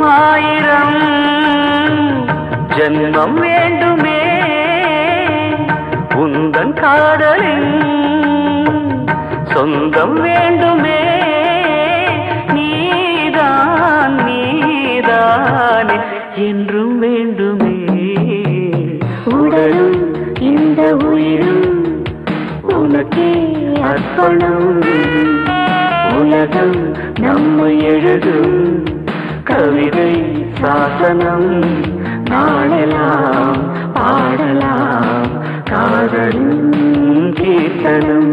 ஆயிரம் ஜன்மம் வேண்டுமே உந்தன் காதலின் சொந்தம் வேண்டுமே நீதான் நீதானே என்றும் வேண்டுமே உடலும் இந்த உயிரும் உனக்கே அர்ப்பணம் உலகம் நம்மை எழுதும் கவிதை சாசனம் நாளெல்லாம் பாடலாம் காதலும் கீர்த்தனம்